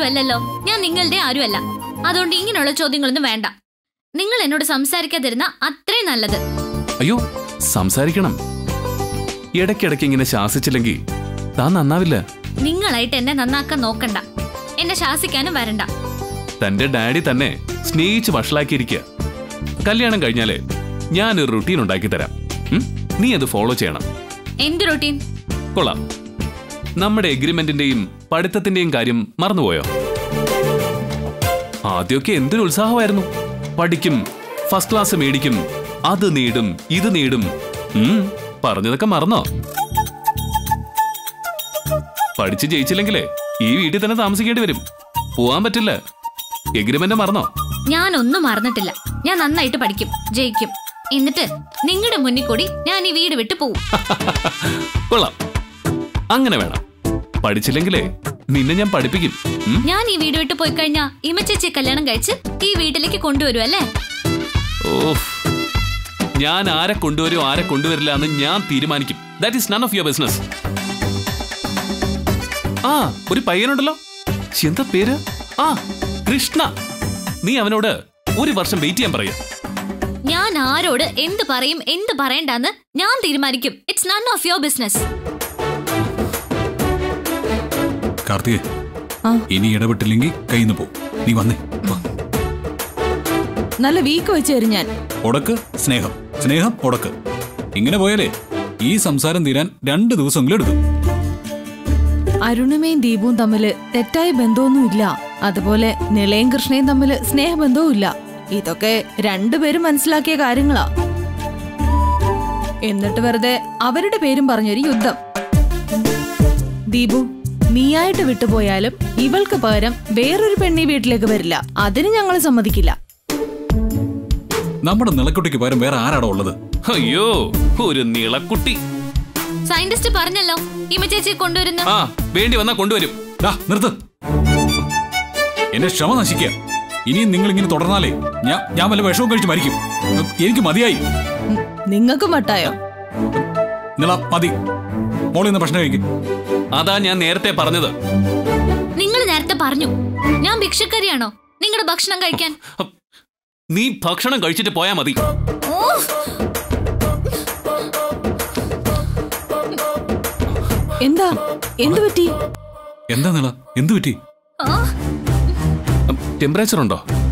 അല്ലല്ലോ ഞാൻ നിങ്ങളുടെ ആരുമല്ല അതുകൊണ്ട് ഇങ്ങനെയുള്ള ചോദ്യങ്ങളൊന്നും വേണ്ട നിങ്ങൾ എന്നോട് സംസാരിക്കാതിരുന്ന അത്രയും നല്ലത് അയ്യോ സംസാരിക്കണം ഇടയ്ക്കിടയ്ക്ക് ഇങ്ങനെ ശാസിച്ചില്ലെങ്കിൽ താൻ നന്നാവില്ല നിങ്ങളായിട്ട് എന്നെ നന്നാക്കാൻ നോക്കണ്ട എന്നെ ശാസിക്കാനും വരണ്ട തന്റെ ഡാഡി തന്നെ സ്നേഹിച്ച് വഷളാക്കിയിരിക്കുക കല്യാണം കഴിഞ്ഞാലേ ഞാനൊരു റുട്ടീൻ ഉണ്ടാക്കി തരാം ഉം? നീ അത് ഫോളോ ചെയ്യണം എന്ത് റൊട്ടീൻ കൊള്ളാം നമ്മുടെ എഗ്രിമെന്റിന്റെയും പഠിത്തത്തിന്റെയും കാര്യം മറന്നുപോയോ ആദ്യമൊക്കെ എന്തൊരു ഉത്സാഹമായിരുന്നു പഠിക്കും ഫസ്റ്റ് ക്ലാസ് മേടിക്കും അത് നേടും ഇത് നേടും ഉം, പറഞ്ഞതൊക്കെ മറന്നോ പഠിച്ച് ജയിച്ചില്ലെങ്കിലേ ഈ വീട്ടിൽ തന്നെ താമസിക്കേണ്ടി വരും പോവാൻ പറ്റില്ല എഗ്രിമെന്റ് മറന്നോ ഞാനൊന്നും മറന്നിട്ടില്ല ഞാൻ നന്നായിട്ട് പഠിക്കും ജയിക്കും എന്നിട്ട് നിങ്ങളുടെ മുന്നിൽ കൂടി ഞാൻ ഈ വീട് വിട്ടു പോവും കൊള്ളാം അങ്ങനെ വേണം പഠിച്ചില്ലെങ്കിലേ നിന്നെ ഞാൻ പഠിപ്പിക്കും ഉം? ഞാൻ ഈ വീട് വിട്ടു പോയി കഴിഞ്ഞാ ഇമച്ചേച്ചി കല്യാണം കഴിച്ച് ഈ വീട്ടിലേക്ക് കൊണ്ടുവരും അല്ലേ ഓഫ് ഞാൻ ആരെ കൊണ്ടുവരും ആരെ കൊണ്ടുവരില്ല എന്ന് ഞാൻ തീരുമാനിക്കും that is none of your business ആ ഒരു പയ്യനുണ്ടല്ലോ എന്താ പേര് ആ കൃഷ്ണ നീ അവനോട് ഒരു വർഷം വെയിറ്റ് ചെയ്യാൻ പറയാ ഞാൻ ആരോട് എന്ത് പറയും എന്ത് പറയണ്ടെന്ന് ഞാൻ തീരുമാനിക്കും it's none of your business കാർത്തികേ ആ. ഇനി ഇടപെട്ടില്ലെങ്കിൽ കയ്യിൽ നിന്ന് പോ നീ വന്നേ വാ. നല്ല വീക്ക് വെച്ച് തരും ഞാൻ ഉടക്ക് സ്നേഹം സ്നേഹം ഉടക്ക് ഇങ്ങനെ പോയാലേ ഈ സംസാരം തീരാൻ രണ്ട് ദിവസമെങ്കിലും എടുക്കും അരുണിമയും ദീപുവും തമ്മില് തെറ്റായ ബന്ധമൊന്നുമില്ല അതുപോലെ നിളയും കൃഷ്ണയും തമ്മില് സ്നേഹബന്ധവും ഇല്ല ഇതൊക്കെ രണ്ടുപേരും മനസ്സിലാക്കിയ കാര്യങ്ങളാ എന്നിട്ട് വെറുതെ അവരുടെ പേരും പറഞ്ഞൊരു യുദ്ധം ദീപു നീയായിട്ട് വിട്ടുപോയാലും ഇവൾക്ക് പകരം വേറൊരു പെണ്ണി വീട്ടിലേക്ക് വരില്ല അതിന് ഞങ്ങൾ സമ്മതിക്കില്ല നമ്മുടെ നിളക്കുട്ടിക്ക് പകരം വേറെ ആരാടോ ഉള്ളത് അയ്യോ ഒരു നീളക്കുട്ടി സയന്റിസ്റ്റ് പറഞ്ഞല്ലോ ഇമച്ചേച്ചിയെ കൊണ്ടുവരുന്നു ആ വേണ്ടി വന്നാ കൊണ്ടുവരും ദാ, നിർത്ത് എന്റെ ക്ഷമ നശിക്കുക ഇനിയും നിങ്ങൾ ഇങ്ങനെ തുടർന്നാലേ ഞാൻ ഞാൻ വല്ല വിഷവും കഴിച്ച് മരിക്കും എനിക്ക് മതിയായി ഉം, നിങ്ങൾക്കും വട്ടായോ നിള മതി മോളിൽ നിന്ന് ഭക്ഷണം കഴിക്കും അതാ ഞാൻ നേരത്തെ പറഞ്ഞത് നിങ്ങൾ നേരത്തെ പറഞ്ഞു ഞാൻ ഭിക്ഷക്കാരിയാണോ നിങ്ങളുടെ ഭക്ഷണം കഴിക്കാൻ നീ ഭക്ഷണം കഴിച്ചിട്ട് പോയാ മതി ഓ എന്താ എന്തു പറ്റി എന്താ നിള എന്തു പറ്റി ആ ടെമ്പറേച്ചർ ഉണ്ടോ